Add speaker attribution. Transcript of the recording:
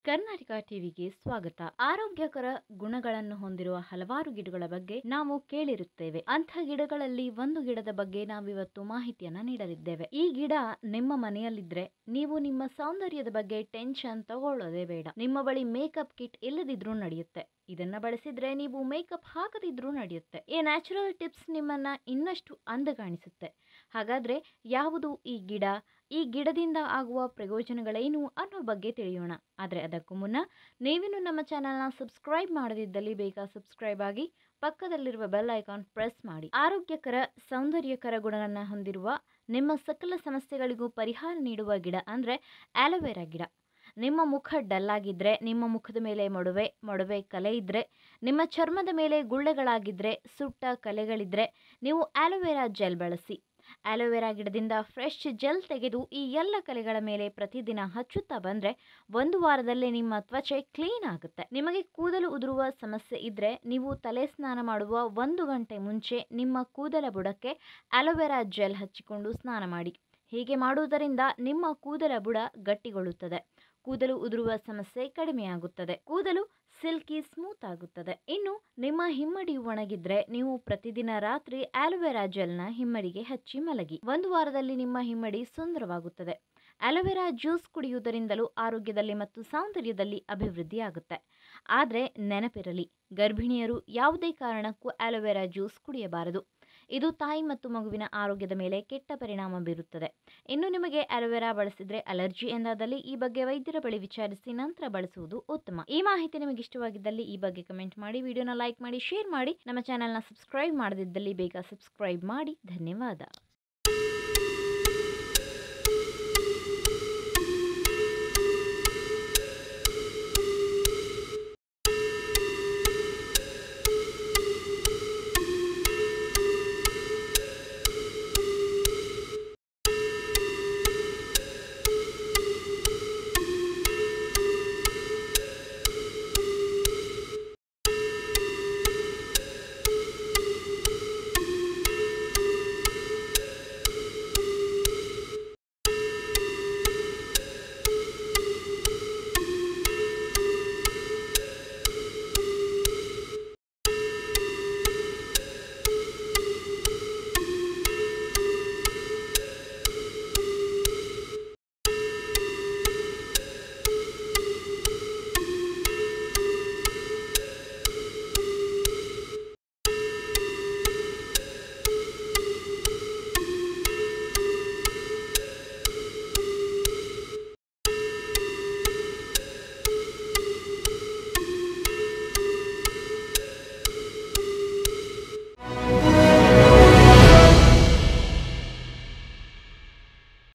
Speaker 1: ಕರ್ನಾಟಕ ಟಿವಿಗೆ ಸ್ವಾಗತ ಆರೋಗ್ಯಕರ ಗುಣಗಳನ್ನು ಹೊಂದಿರುವ ಹಲವಾರು ಗಿಡಗಳ ಬಗ್ಗೆ ನಾವು ಕೇಳಿರುತ್ತೇವೆ ಅಂಥ ಗಿಡಗಳಲ್ಲಿ ಒಂದು ಗಿಡದ ಬಗ್ಗೆ ನಾವಿವತ್ತು ಮಾಹಿತಿಯನ್ನ ನೀಡಲಿದ್ದೇವೆ ಈ ಗಿಡ ನಿಮ್ಮ ಮನೆಯಲ್ಲಿದ್ರೆ ನೀವು ನಿಮ್ಮ ಸೌಂದರ್ಯದ ಬಗ್ಗೆ ಟೆನ್ಷನ್ ತಗೊಳ್ಳೋದೇ ಬೇಡ ನಿಮ್ಮ ಬಳಿ ಮೇಕಪ್ ಕಿಟ್ ಇಲ್ಲದಿದ್ರೂ ನಡೆಯುತ್ತೆ ಇದನ್ನ ಬಳಸಿದ್ರೆ ನೀವು ಮೇಕಪ್ ಹಾಕದಿದ್ರೂ ನಡೆಯುತ್ತೆ ಈ ನ್ಯಾಚುರಲ್ ಟಿಪ್ಸ್ ನಿಮ್ಮನ್ನ ಇನ್ನಷ್ಟು ಅಂದ ಕಾಣಿಸುತ್ತೆ ಹಾಗಾದ್ರೆ ಯಾವುದು ಈ ಗಿಡ ಈ ಗಿಡದಿಂದ ಆಗುವ ಪ್ರಯೋಜನಗಳೇನು ಅನ್ನೋ ಬಗ್ಗೆ ತಿಳಿಯೋಣ ಆದರೆ ಅದಕ್ಕೂ ಮುನ್ನ ನೀವಿನ್ನು ನಮ್ಮ ಚಾನೆಲ್ನ ಸಬ್ಸ್ಕ್ರೈಬ್ ಮಾಡದಿದ್ದಲ್ಲಿ ಬೇಗ ಸಬ್ಸ್ಕ್ರೈಬ್ ಆಗಿ ಪಕ್ಕದಲ್ಲಿರುವ ಬೆಲ್ ಐಕಾನ್ ಪ್ರೆಸ್ ಮಾಡಿ ಆರೋಗ್ಯಕರ ಸೌಂದರ್ಯಕರ ಗುಣಗಳನ್ನು ಹೊಂದಿರುವ ನಿಮ್ಮ ಸಕಲ ಸಮಸ್ಯೆಗಳಿಗೂ ಪರಿಹಾರ ನೀಡುವ ಗಿಡ ಅಂದರೆ ಆಲೋವೆರಾ ಗಿಡ ನಿಮ್ಮ ಮುಖ ಡಲ್ ಆಗಿದ್ರೆ ನಿಮ್ಮ ಮುಖದ ಮೇಲೆ ಮೊಡವೆ ಮೊಡವೆ ಕಲೆ ಇದ್ದರೆ ನಿಮ್ಮ ಚರ್ಮದ ಮೇಲೆ ಗುಳ್ಳೆಗಳಾಗಿದ್ದರೆ ಸುಟ್ಟ ಕಲೆಗಳಿದ್ರೆ ನೀವು ಆಲೋವೆರಾ ಜೆಲ್ ಬಳಸಿ ಆಲೋವೆರಾ ಗಿಡದಿಂದ ಫ್ರೆಶ್ ಜೆಲ್ ತೆಗೆದು ಈ ಎಲ್ಲ ಕಲೆಗಳ ಮೇಲೆ ಪ್ರತಿದಿನ ಹಚ್ಚುತ್ತಾ ಬಂದರೆ ಒಂದು ವಾರದಲ್ಲೇ ನಿಮ್ಮ ತ್ವಚೆ ಕ್ಲೀನ್ ಆಗುತ್ತೆ ನಿಮಗೆ ಕೂದಲು ಉದುರುವ ಸಮಸ್ಯೆ ಇದ್ದರೆ ನೀವು ತಲೆ ಸ್ನಾನ ಮಾಡುವ ಒಂದು ಗಂಟೆ ಮುಂಚೆ ನಿಮ್ಮ ಕೂದಲ ಬುಡಕ್ಕೆ ಆಲೋವೆರಾ ಜೆಲ್ ಹಚ್ಚಿಕೊಂಡು ಸ್ನಾನ ಮಾಡಿ ಹೀಗೆ ಮಾಡುವುದರಿಂದ ನಿಮ್ಮ ಕೂದಲ ಬುಡ ಗಟ್ಟಿಗೊಳ್ಳುತ್ತದೆ ಕೂದಲು ಉದುರುವ ಸಮಸ್ಯೆ ಕಡಿಮೆಯಾಗುತ್ತದೆ ಕೂದಲು ಸಿಲ್ಕಿ ಸ್ಮೂತ್ ಆಗುತ್ತದೆ ಇನ್ನು ನಿಮ್ಮ ಹಿಮ್ಮಡಿ ಒಣಗಿದ್ರೆ ನೀವು ಪ್ರತಿದಿನ ರಾತ್ರಿ ಆಲೋವೆರಾ ಜೆಲ್ನ ಹಿಮ್ಮಡಿಗೆ ಹಚ್ಚಿ ಮಲಗಿ ಒಂದು ವಾರದಲ್ಲಿ ನಿಮ್ಮ ಹಿಮ್ಮಡಿ ಸುಂದರವಾಗುತ್ತದೆ ಆಲೋವೆರಾ ಜ್ಯೂಸ್ ಕುಡಿಯುವುದರಿಂದಲೂ ಆರೋಗ್ಯದಲ್ಲಿ ಮತ್ತು ಸೌಂದರ್ಯದಲ್ಲಿ ಅಭಿವೃದ್ಧಿ ಆಗುತ್ತೆ ಆದರೆ ನೆನಪಿರಲಿ ಗರ್ಭಿಣಿಯರು ಯಾವುದೇ ಕಾರಣಕ್ಕೂ ಆಲೋವೆರಾ ಜ್ಯೂಸ್ ಕುಡಿಯಬಾರದು ಇದು ತಾಯಿ ಮತ್ತು ಮಗುವಿನ ಆರೋಗ್ಯದ ಮೇಲೆ ಕೆಟ್ಟ ಪರಿಣಾಮ ಬೀರುತ್ತದೆ ಇನ್ನು ನಿಮಗೆ ಅಲೋವೆರಾ ಬಳಸಿದ್ರೆ ಅಲರ್ಜಿ ಎಂದಾದಲ್ಲಿ ಈ ಬಗ್ಗೆ ವೈದ್ಯರ ಬಳಿ ವಿಚಾರಿಸಿ ನಂತರ ಬಳಸುವುದು ಉತ್ತಮ ಈ ಮಾಹಿತಿ ನಿಮಗೆ ಇಷ್ಟವಾಗಿದ್ದಲ್ಲಿ ಈ ಬಗ್ಗೆ ಕಮೆಂಟ್ ಮಾಡಿ ವಿಡಿಯೋನ ಲೈಕ್ ಮಾಡಿ ಶೇರ್ ಮಾಡಿ ನಮ್ಮ ಚಾನೆಲ್ನ ಸಬ್ಸ್ಕ್ರೈಬ್ ಮಾಡದಿದ್ದಲ್ಲಿ ಬೇಗ ಸಬ್ಸ್ಕ್ರೈಬ್ ಮಾಡಿ ಧನ್ಯವಾದ